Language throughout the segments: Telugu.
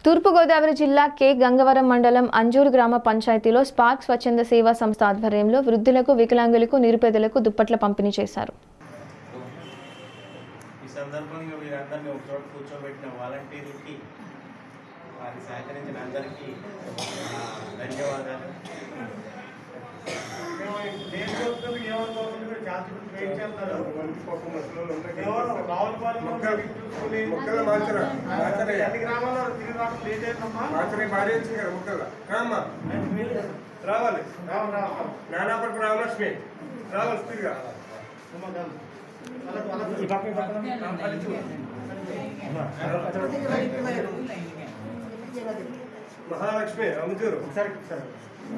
తూర్పుగోదావరి జిల్లా కె గంగవరం మండలం అంజూరు గ్రామ పంచాయతీలో స్పార్క్ స్వచ్ఛంద సేవా సంస్థ ఆధ్వర్యంలో వృద్ధులకు వికలాంగులకు నిరుపేదలకు దుప్పట్ల పంపిణీ చేశారు ఈ సందర్భంగా వీరందరినీ ఒక చోట కూర్చోబెట్టిన వాలంటీర్లకి వారి సహకరించిన అందరికీ ఆ, ధన్యవాదాలు ముక్కలు మార్చరా మార్చరయ్యా మార్చరే భారీ వచ్చింది కదా ముక్కలు రామ్మా రావాలి నానాపట్టు రామలక్ష్మి రావాలి స్పీడ్గా మహాలక్ష్మి అమ్ముచూరు సరే సరే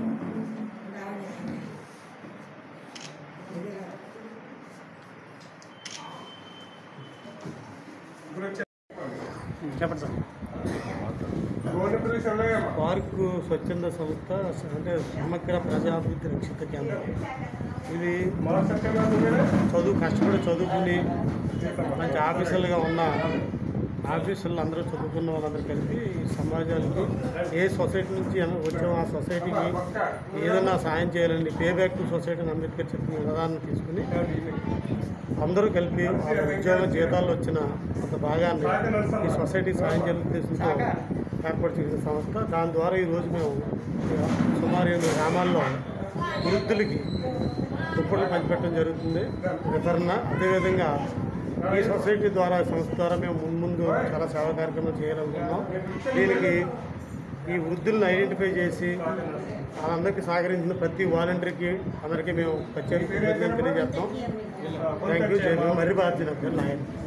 ఇప్పుడు వచ్చా చెప్పండి సార్ ఫోన్ పిల్లలు ఉన్నాయమ్మా పార్కు స్వచ్ఛంద సంస్థ అంటే సమగ్ర ప్రజాభివృద్ధి రక్షిత కేంద్రం ఇది మా చక్కగా నువ్వేనా చదువు కష్టపడి చదువుకుని మంచి ఆఫీసర్లుగా ఉన్న ఆఫీసర్లు అందరూ చదువుకున్న వాళ్ళందరూ కలిపి ఈ సమాజానికి ఏ సొసైటీ నుంచి అన- వచ్చామో ఆ సొసైటీకి ఏదైనా సాయం చేయాలని పే బ్యాక్ టు సొసైటీని అంబేద్కర్ చెప్పిన విధానాన్ని తీసుకుని అందరూ కలిపి వాళ్ళ ఉద్యోగ జీతాల్లో వచ్చిన కొంత భాగాన్ని ఈ సొసైటీ సాయం చేయాలని ఉద్దేశంతో ఏర్పాటు చేసిన సంస్థ దాని ద్వారా ఈరోజు మేము సుమారు ఎనిమిది గ్రామాల్లో వృద్ధులకి దుప్పట్లు పంచిపెట్టడం జరుగుతుంది వితరణ అదేవిధంగా ఈ సొసైటీ ద్వారా సంస్థ ద్వారా మేము ముందు ముందు చాలా సేవా కార్యక్రమాలు చేయాలనుకున్నాం దీనికి ఈ వృద్ధులను ఐడెంటిఫై చేసి వాళ్ళందరికీ సహకరించిన ప్రతి వాలంటీర్కి అందరికీ మేము ప్రత్యేక కృతజ్ఞతలు తెలియజేస్తాం థ్యాంక్ యూ జై భీమ్. మర్రి భారతి నగర్ నాయక్